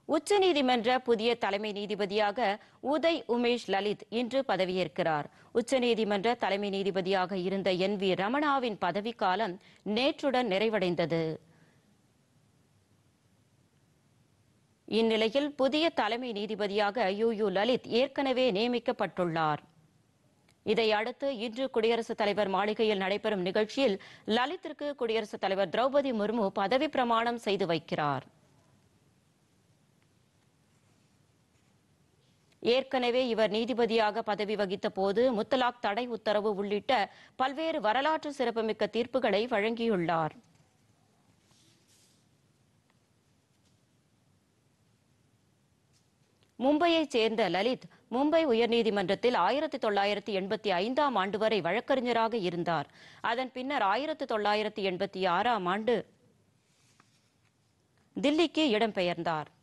உச்சநீதிமன்ற புதிய தலைமை நீதிபதியாக உதய் உமேஷ் லலித் இன்று பதவியேற்கிறார் உச்சநீதிமன்ற தலைமை நீதிபதியாக இருந்த என் வி ரமணாவின் பதவிக்காலம் நேற்றுடன் நிறைவடைந்தது இந்நிலையில் புதிய தலைமை நீதிபதியாக யு யு லலித் ஏற்கனவே நியமிக்கப்பட்டுள்ளார் இதையடுத்து இன்று குடியரசுத் தலைவர் மாளிகையில் நடைபெறும் நிகழ்ச்சியில் லலித்திற்கு குடியரசுத் தலைவர் திரௌபதி முர்மு பதவி பிரமாணம் செய்து வைக்கிறார் ஏற்கனவே இவர் நீதிபதியாக பதவி வகித்த போது முத்தலாக் தடை உத்தரவு உள்ளிட்ட பல்வேறு வரலாற்று சிறப்புமிக்க தீர்ப்புகளை வழங்கியுள்ளார் மும்பையைச் சேர்ந்த லலித் மும்பை உயர்நீதிமன்றத்தில் ஆயிரத்தி தொள்ளாயிரத்தி எண்பத்தி ஐந்தாம் ஆண்டு வரை வழக்கறிஞராக இருந்தார் அதன் பின்னர் ஆயிரத்தி தொள்ளாயிரத்தி எண்பத்தி ஆறாம் ஆண்டு தில்லிக்கு இடம்பெயர்ந்தார்